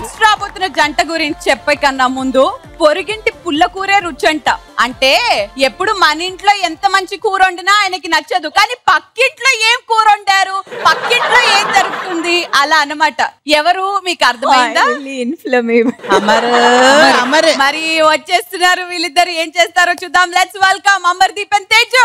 Next రాబోతున్న జంట గురించి చెప్పే కన్నా ముందు పొరిగింటి పుల్ల కూరే రుచంట అంటే ఎప్పుడు మన ఇంట్లో ఎంత మంచి కూర వండినా ఆయనకి నచ్చదు కానీ పక్కింట్లో ఏం కూర వండారు పక్కింట్లో ఏం జరుగుతుంది అలా అన్నమాట ఎవరు మీకు అర్థమైందా అమర్ అమర్ మరి వచ్చేస్తున్నారు వీళ్ళిద్దరు ఏం చేస్తారో చూద్దాం let's welcome Amardeep and Teju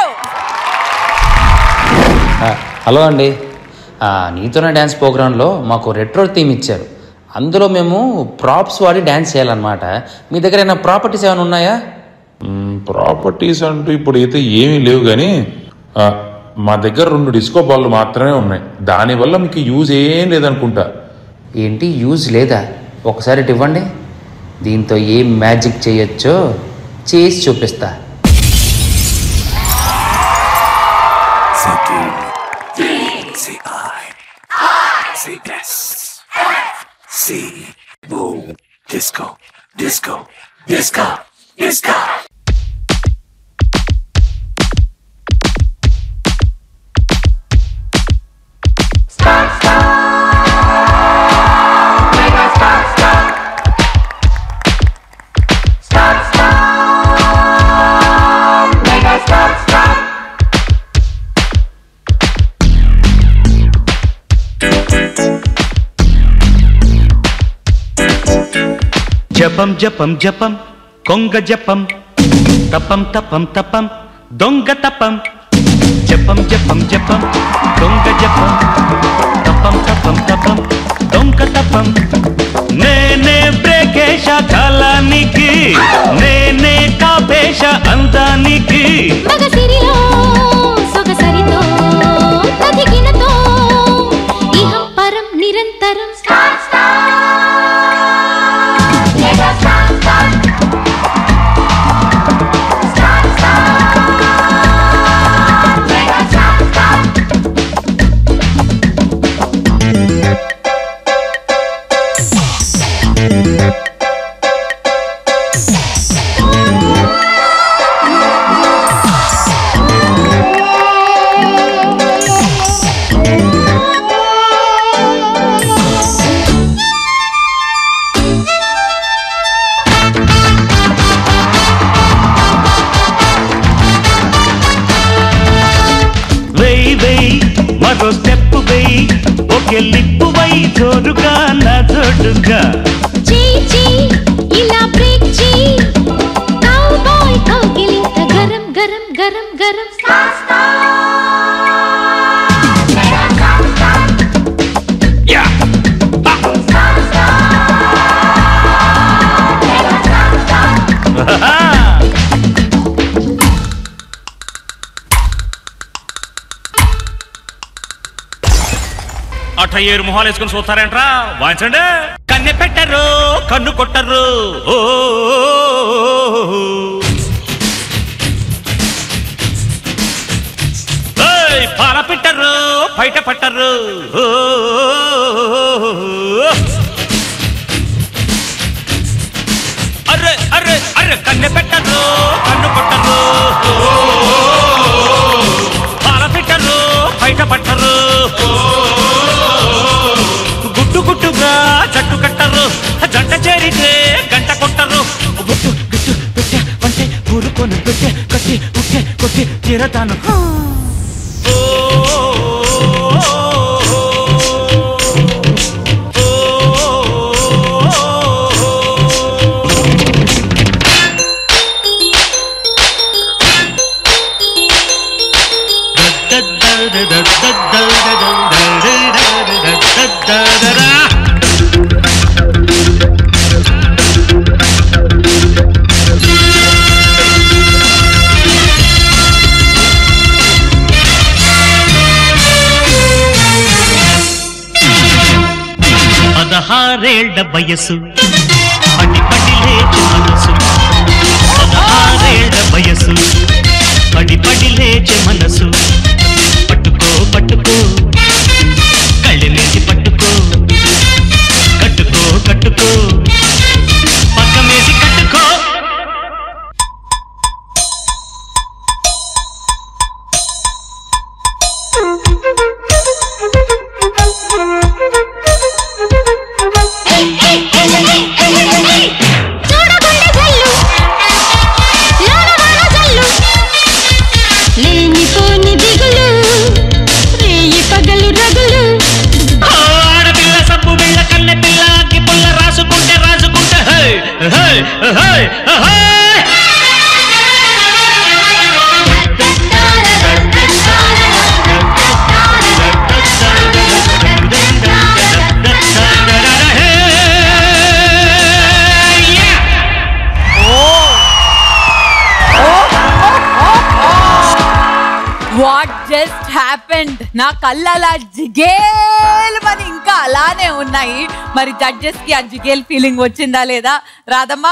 ఆ, హలో అండి ఆ, నీతోనే డ్యాన్స్ ప్రోగ్రాంలో మాకు రెట్రో థీమ్ ఇచ్చారు అందులో మేము ప్రాప్స్ వాడి డ్యాన్స్ చేయాలన్నమాట మీ దగ్గర ఏమైనా ప్రాపర్టీస్ ఏమైనా ఉన్నాయా ప్రాపర్టీస్ అంటూ ఇప్పుడు అయితే ఏమీ లేవు కానీ ఆ, మా దగ్గర రెండు డిస్కో బాల్లు మాత్రమే ఉన్నాయి దానివల్ల మీకు యూజ్ ఏం లేదనుకుంటా ఏంటి యూజ్ లేదా ఒకసారి ఇటు ఇవ్వండి దీంతో ఏం మ్యాజిక్ చేయొచ్చో చేసి చూపిస్తా జపం జపం జపం కొంగ జపం తపం తపం తపం దొంగ తపం జపం జపం జపం దొంగ జపం తపం తపం తపం దొంగ తపం నేనే బ్రేకేశ కాలానికి నేనే కాపేశ అందానికి మగసిరిలో సొగసరితో తదిగినతో ఇహం పరం నిరంతరం వెయ్యి వెయ్యి మరో స్టెప్ వెయ్యి ఒకే లిప్పు వై జోరుగా నా జోడుగా చేయి చేయి ఇలా బ్రేక్ చేయి కౌ బాయ్ కౌగిలింత గరం గరం గరం గరం అట్ట ఏరు మొహాలు వేసుకుని చూస్తారేంట్రా వాయించండి కన్నె పెట్టరు కన్ను కొట్టరు ఓ ఏయ్, పాల పెట్టరు బయట పట్టరు ఓ అర్రే అర్రే అర్రే కన్నె పెట్టరు కన్ను కొట్టరు పాల పెట్టరు బయట పట్టరు గుట్టు గుట్టుగా జట్టు కట్టరు జంట చేరితే గంట కొట్టరు గుట్టు గుట్టు పెట్టే వంటే ఊరుకొని పెట్టే కట్టి ఉట్టే కొట్టి తీరతాను పదహారేళ్ల వయసు పడి పడి లేచి మనసు పదహారేళ్ల వయసు పడి పడి లేచి మనసు పట్టుకో పట్టుకో కళ్ళె నుంచి పట్టుకో కట్టుకో కట్టుకో పక్కమేసి కట్టుకో Hey, hey, hey, what just happened నా కళ్ళు అలా జిగేల్ మరి ఇంకా అలానే ఉన్నాయి మరి జడ్జెస్ కి ఆ జిగేల్ ఫీలింగ్ వచ్చిందా లేదా రాదమ్మా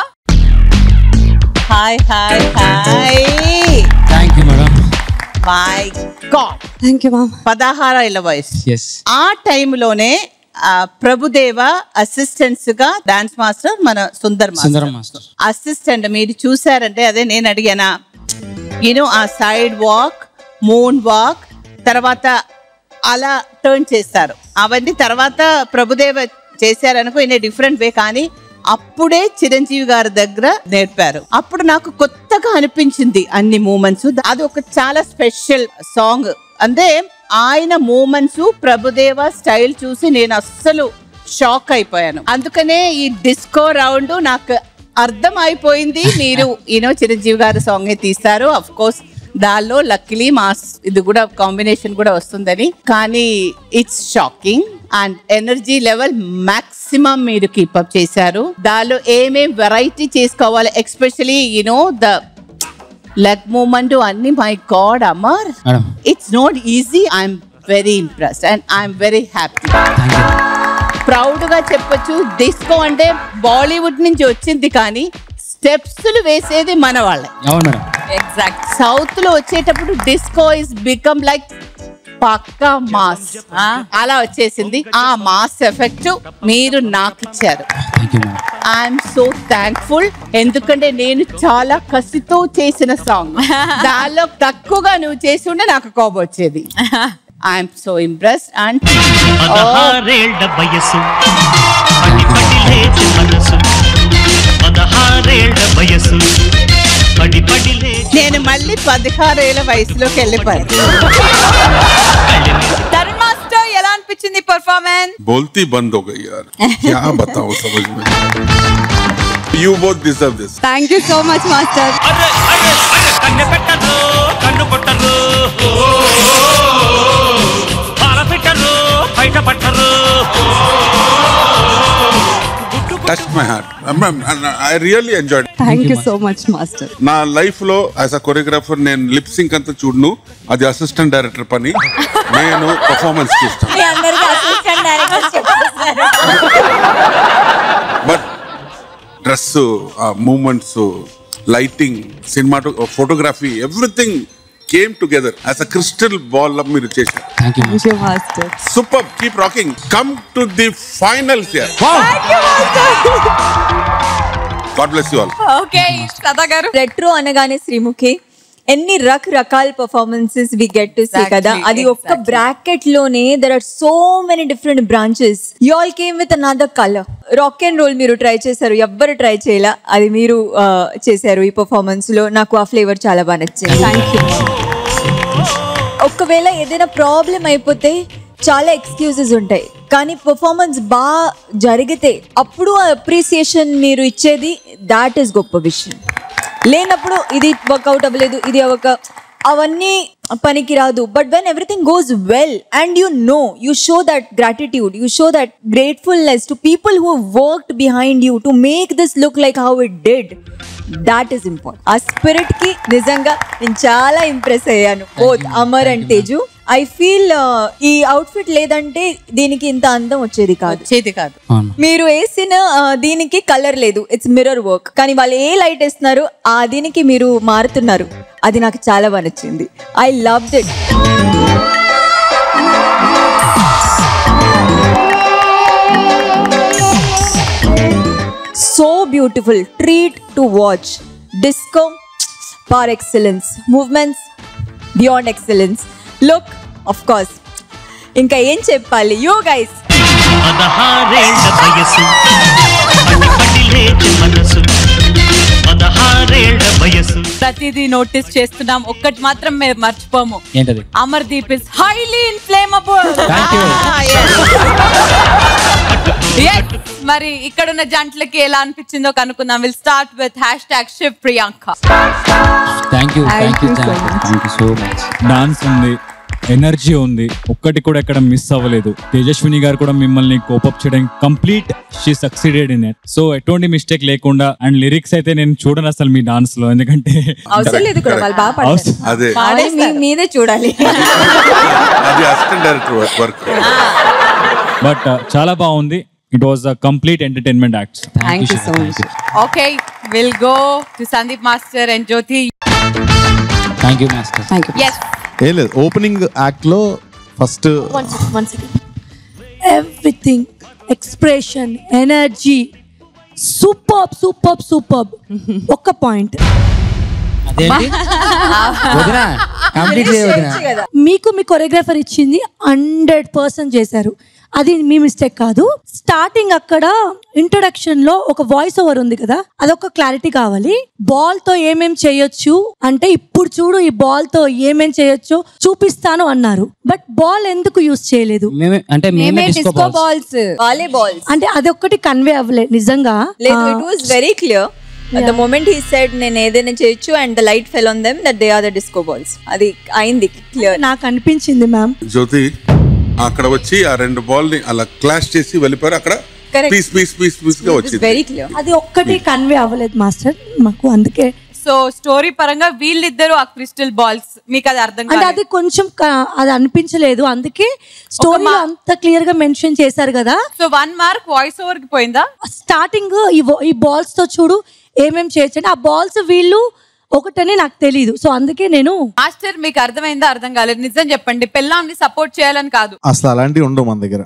hi hi hi thank you madam my God thank you ma'am పదహార ఏళ్ళ వయసు ఎస్ ఆ టైంలోనే ప్రభుదేవ అసిస్టెంట్స్ గా డాన్స్ మాస్టర్ మన సుందర్ సుందరం మాస్టర్ అసిస్టెంట్ మీరు చూసారంటే అదే నేను అడిగానా యూనో ఆ సైడ్ వాక్ మూన్ వాక్ తర్వాత అలా టర్న్ చేస్తారు అవన్నీ తర్వాత ప్రభుదేవ చేశారనుకో ఇన్ డిఫరెంట్ వే కానీ అప్పుడే చిరంజీవి గారి దగ్గర నేర్పారు అప్పుడు నాకు కొత్తగా అనిపించింది అన్ని మూమెంట్స్ అది ఒక చాలా స్పెషల్ సాంగ్ అంటే ఆయన మూమెంట్స్ ప్రభుదేవ స్టైల్ చూసి నేను అస్సలు షాక్ అయిపోయాను అందుకనే ఈ డిస్కో రౌండ్ నాకు అర్థం అయిపోయింది మీరు యూనో చిరంజీవి గారి సాంగ్ తీస్తారు అఫ్ కోర్స్ దానిలో లక్లీ మాస్ ఇది కూడా కాంబినేషన్ కూడా వస్తుందని కానీ it's shocking and energy level maximum మీరు కీపప్ చేశారు దానిలో ఏమేం వెరైటీ చేసుకోవాలి especially you know the leg movement అన్ని my God Amar madam it's not easy I'm very impressed and I'm very happy proud గా చెప్పొచ్చు డిస్కో అంటే బాలీవుడ్ నుంచి వచ్చింది కానీ స్టెప్స్ వేసేది మన వాళ్ళే అవును మేడం ఎగ్జాక్ట్ సౌత్ లో వచ్చేటప్పుడు డిస్కో ఇస్ బికమ్ లైక్ పక్కా మాస్ అలా వచ్చేసింది ఆ మాస్ ఎఫెక్ట్ మీరు నాకు ఇచ్చారు thank you madam I'm so thankful ఎందుకంటే నేను చాలా కసితో చేసిన సాంగ్ దానిలో తక్కువగా నువ్వు చేసి ఉంటే నాకు కోపం వచ్చేది ఐఎమ్ సో ఇంప్రెస్ అండ్ పదహారేళ్ల వయసు పడి పడి లేచి మనసు పదహారేళ్ల వయసు పడి పడి లేచి నేను మళ్ళీ పదహారేళ్ల వయసులోకి వెళ్ళిపోయాను తరుణ్ మాస్టర్ ఎలా అనిపించింది పర్ఫార్మెన్స్ बोलती बंद हो गई यार क्या बताओ समझ में you both deserve this thank you so much master అరే అరే అరే కన్నె పెట్టరు కన్ను కొట్టరు పాల పెట్టరు బయట పట్టరు touch my heart I really enjoyed thank you so much master నా లైఫ్ లో యాజ్ అ కొరియోగ్రాఫర్ నేను లిప్ సింక్ అంతా చూడను అది అసిస్టెంట్ డైరెక్టర్ పని నేను పర్ఫార్మెన్స్ చూస్తాను but dress moments lighting cinematography everything came together as a crystal ball మీరు చేశారు thank you thank you master super keep rocking come to the finals here God bless you all okay Sada garu retro అనగానే శ్రీముఖి ఎన్ని రకరకాల performances we get to see Exactly, కదా అది ఒక్క exactly. Bracket లోనే there are so many different branches you all came with another colour rock and roll మీరు try చేశారు ఎవ్వరు ట్రై చేయలే అది మీరు ఆ, చేశారు ఈ పర్ఫార్మెన్స్ లో నాకు ఆ ఫ్లేవర్ చాలా బాగా నచ్చింది థ్యాంక్ యూ ఒకవేళ ఏదైనా ప్రాబ్లం అయిపోతే చాలా ఎక్స్క్యూజెస్ ఉంటాయి కానీ పర్ఫార్మెన్స్ బాగా జరిగితే అప్పుడు అప్రిసియేషన్ మీరు ఇచ్చేది దాట్ ఈస్ గొప్ప విషయం లేనప్పుడు ఇది వర్కౌట్ అవ్వలేదు ఇది ఒక అవన్నీ పనికి రాదు but when everything goes well and you know you show that gratitude you show that gratefulness to people who worked behind you to make this look like how it did that is important ఆ spirit కి నిజంగా నేను చాలా impress అయ్యాను both Amar and Teju I feel ఈ outfit లేదంటే దీనికి ఇంత అందం వచ్చేది కాదు వచ్చేది కాదు అవును మీరు వేసిన ఆ, దీనికి కలర్ లేదు ఇట్స్ మిర్రర్ వర్క్ కానీ వాళ్ళు ఏ లైట్ వేస్తున్నారు ఆ దీనికి మీరు మారుతున్నారు అది నాకు చాలా బాగా నచ్చింది I love it so beautiful treat to watch disco par excellence movements beyond excellence look of course ఇంకా ఏం చెప్పాలి యూ గైస్ పదహారేళ్ల వయసు పడి పడి లేచి మనసు పదహారేళ్ల వయసు ప్రతిదీ నోటీస్ చేస్తున్నాం ఒక్కటి మాత్రం మేము మర్చిపోము ఏంటది Amardeep is highly inflammable thank you మరి ఇక్కడున్న జంటలకి ఎలా అనిపించిందో కనుక్కుందాం will start with hashtag Shiv Priyanka thank you thank you thank you so much dance ఉంది ఎనర్జీ ఉంది ఒక్కటి కూడా ఎక్కడ మిస్ అవ్వలేదు తేజస్విని గారు కూడా మిమ్మల్ని కోపప్ చేయడానికి complete she succeeded in it so ఎటువంటి మిస్టేక్ లేకుండా అండ్ లిరిక్స్ అయితే నేను చూడను అసలు మీ డాన్స్ లో ఎందుకంటే అవసరం లేదు కూడా వాళ్ళు బాగా పాడతారు అవసరం- అదే పాడే మీ మీదే చూడాలి అది అసిస్టెంట్ డైరెక్టర్ వర్క్ బట్ చాలా బాగుంది it was a complete entertainment act thank you so much okay will go to Sandeep master and Jyothi thank you master thank you yes ఏం లేదు ఓపెనింగ్ యాక్ట్ లో first everything expression energy super super super ఒక్క point అదేంటి వదినా complete చేయ వదినా మీకు మీ కొరియోగ్రాఫర్ ఇచ్చింది హండ్రెడ్ పర్సెంట్ చేశారు అది మీ మిస్టేక్ కాదు స్టార్టింగ్ అక్కడ ఇంట్రొడక్షన్ లో ఒక వాయిస్ ఓవర్ ఉంది కదా అదొక క్లారిటీ కావాలి బాల్ తో ఏమేం చేయొచ్చు అంటే ఇప్పుడు చూడు ఈ బాల్ తో ఏమేం చేయొచ్చు చూపిస్తాను అన్నారు బట్ బాల్ ఎందుకు యూజ్ చేయలేదు మేమే అంటే మేమే డిస్కో బాల్స్ బాల్స్ వాలే బాల్స్ అంటే అదొక్కటి కన్వే అవ్వలేదు నిజంగా లేదు it was very clear the moment he said నేను ఏదైనా చేయొచ్చు and the light fell on them that they are the disco balls అది అయింది క్లియర్ నాకు అనిపించింది మ్యామ్ జ్యోతి అక్కడ వచ్చి ఆ రెండు బాల్ ని అలా క్లాష్ చేసి వెళ్ళిపోయారు అక్కడ Correct. Piece piece piece piece గా వచ్చింది వెరీ క్లియర్ అది ఒక్కటి కన్వే అవ్వలేదు మాస్టర్ మాకు అందుకే సో స్టోరీ పరంగా వీళ్ళిద్దరు ఆ క్రిస్టల్ బాల్స్ మీకు అది అర్థం అంటే కాలేదు అది కొంచెం క- అది అనిపించలేదు అందుకే స్టోరీలో అంత క్లియర్ గా మెన్షన్ చేశారు కదా so one mark voice over కి పోయిందా స్టార్టింగ్ ఈ vo- ఈ బాల్స్ తో చూడు ఏమేం చేయొచ్చు అంటే ఆ బాల్స్ వీళ్ళు ఒకటని నాకు తెలియదు సో అందుకే నేను మాస్టర్ మీకు అర్థమైందా అర్థం కాలేదు నిజం చెప్పండి పెళ్ళాంని సపోర్ట్ చేయాలని కాదు అసలు అలాంటివి ఉండవు మన దగ్గర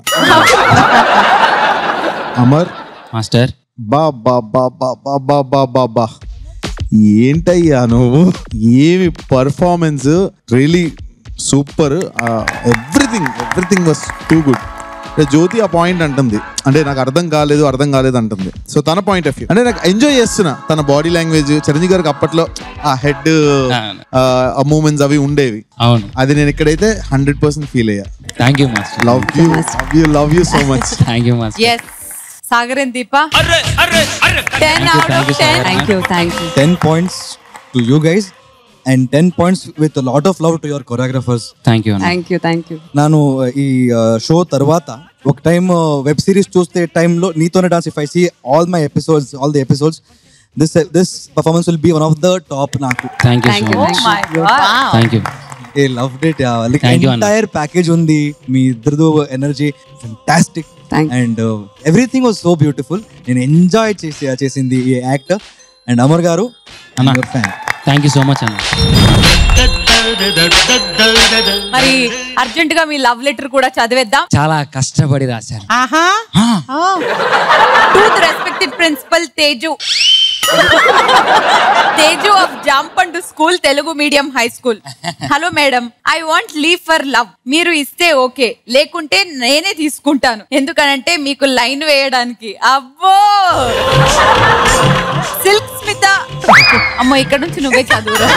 అమర్ మాస్టర్ బా బా బా బా బా బా బా బా బా ఏంటయ్యా నువ్వు ఏమి performance really super everything everything was too good Jyothi ఆ పాయింట్ అంటుంది అంటే నాకు అర్థం కాలేదు అర్థం కాలేదు అంటుంది సో తన పాయింట్ ఆఫ్ వ్యూ అంటే నాకు ఎంజాయ్ చేస్తున్నా తన బాడీ లాంగ్వేజ్ చిరంజీవి గారికి అప్పట్లో ఆ హెడ్ ఆ మూమెంట్స్ అవి ఉండేవి అవును అది నేను ఇక్కడైతే హండ్రెడ్ పర్సెంట్ ఫీల్ అయ్యా thank you master love you love you love you so much thank you master yes Sagar and Deepa ten out of ten thank you thank you 10 points to you guys and 10 points with a lot of love to your choreographers. Thank you thank you thank you ನಾನು ಈ show తర్వాత ఒక time web series చూస్తే టైంలో నీతోనే dance if I see all my episodes all the episodes this this performance will be one of the top నాకు thank you thank so you much my God thank you a love it like Thank you, Anna. Entire package ఉంది మీ ఇద్దరిదో energy fantastic Thank you. And everything was so beautiful నేను enjoy చేసి చేసింది ఈ act and Amar garu అన్న. Fan thank you so much అన్న మరి అర్జెంట్ గా మీ లవ్ లెటర్ కూడా చదివేద్దాం చాలా కష్టపడి రాశారు ఆహా to the respected principal Teju Teju of Jampandu school Telugu medium high school hello madam I want leave for love మీరు ఇస్తే ఓకే లేకుంటే నేనే తీసుకుంటాను ఎందుకనంటే మీకు లైన్ వేయడానికి అబ్బో సిల్క్ స్మిత అమ్మో ఇక్కడ నుంచి నువ్వే చదువురా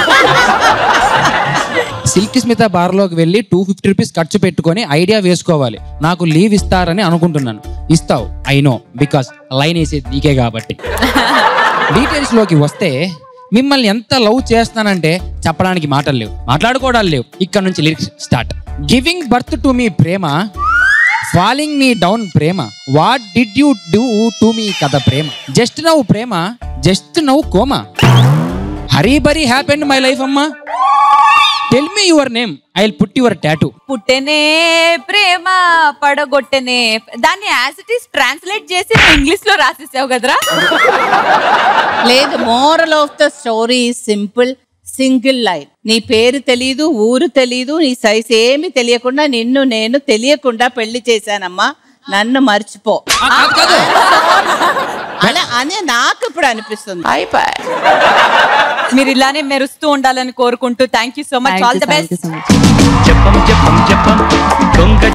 సిల్క్ స్మిత బార్లోకి వెళ్ళి టూ ఫిఫ్టీ రూపీస్ ఖర్చు పెట్టుకొని ఐడియా వేసుకోవాలి నాకు లీవ్ ఇస్తారని అనుకుంటున్నాను ఇస్తావు ఐ నో బికాస్ లైన్ వేసేది నీకే కాబట్టి డీటెయిల్స్ లోకి వస్తే మిమ్మల్ని ఎంత లవ్ చేస్తానంటే చెప్పడానికి మాటలు లేవు మాట్లాడుకోవడాలు లేవు ఇక్కడ నుంచి lyrics start giving birth to me ప్రేమ ఫాలింగ్ మీ డౌన్ ప్రేమ what did you do to me కథ ప్రేమ జస్ట్ నవ్వు ప్రేమ జస్ట్ నవ్వు coma hurry burry happened my life అమ్మా tell me your name I will put your tattoo పుట్టెనే ప్రేమ పడగొట్టెనే దాన్ని యాజ్ ఇట్ ఈస్ ట్రాన్స్లేట్ చేసి ఇంగ్లీష్ లో రాసేసావు కదరా లేదు moral of the story simple single line నీ పేరు తెలీదు ఊరు తెలీదు నీ సైజ్ ఏమి తెలియకుండా నిన్ను నేను తెలియకుండా పెళ్లి చేశానమ్మా నన్ను మర్చిపో అలా అనే నాకు ఇప్పుడు అనిపిస్తుంది అయిపోయి మీరు ఇలానే మెరుస్తూ ఉండాలని కోరుకుంటూ thank you so much all the best so much చెప్పం చెప్పం చెప్పం దొంగ